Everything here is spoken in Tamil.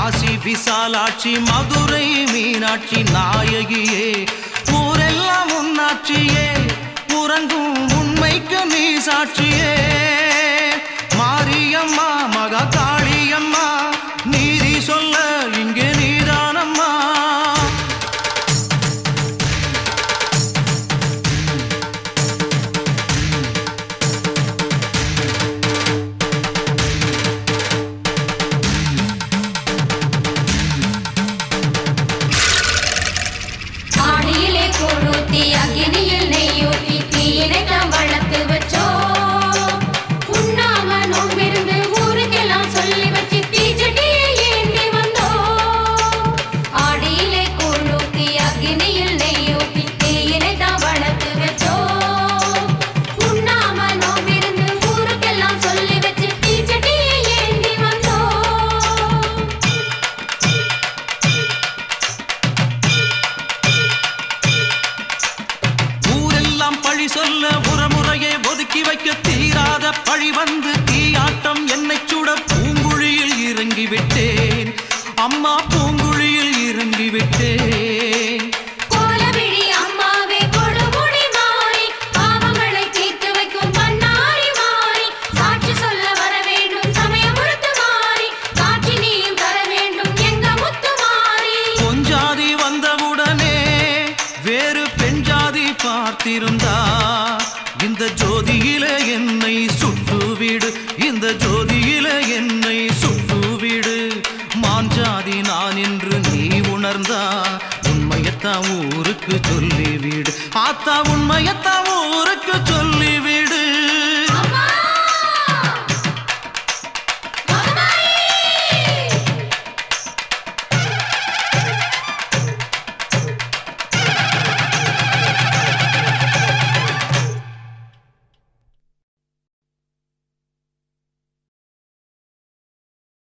காசி விசாலாட்சி மதுரை மீனாட்சி நாயகியே ஊரெல்லாம் உன்னாட்சியே உறங்கும் உண்மைக்கு நீ சாட்சியே மாரியம்மா மகா காளியம்மா நீதி சொல்ல இங்கே நீதானம்மா ஆடியிலே கொழுத்தி அக்கினியில் நெய்யூட்டி தீயினை தாம் வளர்த்து வச்சோம் உண்ணாம நோம்பிருந்து ஊருக்கெல்லாம் சொல்லி வச்சு தீச்சட்டியை ஏந்தி வந்தோம் ஆடியிலே கொழுத்தி அக்கினியில் நெய்யூட்டி தீயினை தாம் வளர்த்து வச்சோம் உண்ணாம நோம்பிருந்து ஊருக்கெல்லாம் சொல்லி வச்சு தீச்சட்டியை ஏந்தி வந்தோம் ஊரெல்லாம் பழி சொல்ல உரமுறையை ஒதுக்கி வைக்க தீராத பழி வந்து தீயாட்டம் என்னை சுட பூங்குழியில் இறங்கி விட்டேன் அம்மா பூங்குழியில் இறங்கி விட்டேன் கோலவிழி அம்மாவே கொடுமுடி மாறி பாவங்களை தீர்த்து வைக்கும் பண்ணாரி மாறி சாட்சி சொல்ல வர வேண்டும் சமயமுறுத்து மாறி காட்சி நீயும் தர வேண்டும் எங்க முத்து மாறி பொஞ்சாதி வந்தவுடனே வேறு பெண் ஜாதி பார்த்திருந்தா இந்த ஜோதியில என்னை சுட்டுவிடு இந்த ஜோதியில என்னை சுட்டுவிடு மான் ஜாதி நான் என்று நீ உணர்ந்தா உண்மையத்தான் ஊருக்கு சொல்லிவிடு ஆத்தா உண்மையத்தான் ஊருக்கு சொல்லிவிடு